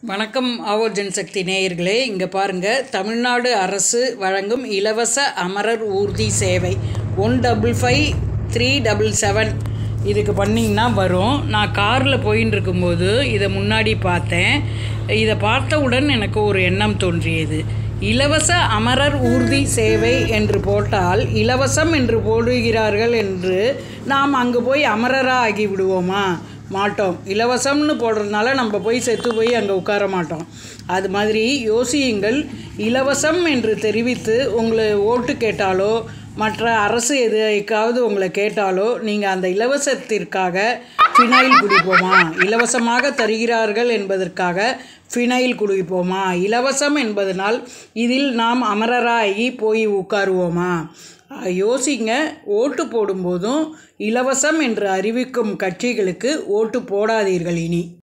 வணக்கம் ஆவோர் ஜன்சக்தி நேயர்களே இங்கே பாருங்கள் தமிழ்நாடு அரசு வழங்கும் இலவச அமரர் ஊர்தி சேவை one double five three double seven இதுக்கு பண்ணிங்கன்னா வரும் நான் காரில் போயின்னு இருக்கும்போது இதை முன்னாடி பார்த்தேன் இதை பார்த்தவுடன் எனக்கு ஒரு எண்ணம் தோன்றியது இலவச அமரர் ஊர்தி சேவை என்று போட்டால் இலவசம் என்று போடுகிறார்கள் என்று நாம் அங்கே போய் அமரராக ஆகி விடுவோமா மாட்டோம் இலவசம்னு போடுறதுனால நம்ம போய் செத்து போய் அங்கே உட்கார மாட்டோம் அது மாதிரி யோசியுங்கள் இலவசம் என்று தெரிவித்து உங்களை ஓட்டு கேட்டாலோ மற்ற அரசு எதுக்காவது உங்களை கேட்டாலோ நீங்கள் அந்த இலவசத்திற்காக ஃபினைல் குடிப்போமா இலவசமாக தருகிறார்கள் என்பதற்காக ஃபினைல் குடிப்போமா இலவசம் என்பதனால் இதில் நாம் அமரராகி போய் உட்காருவோமா யோசிங்க ஓட்டு போடும்போதும் இலவசம் என்று அறிவிக்கும் கட்சிகளுக்கு ஓட்டு போடாதீர்கள் இனி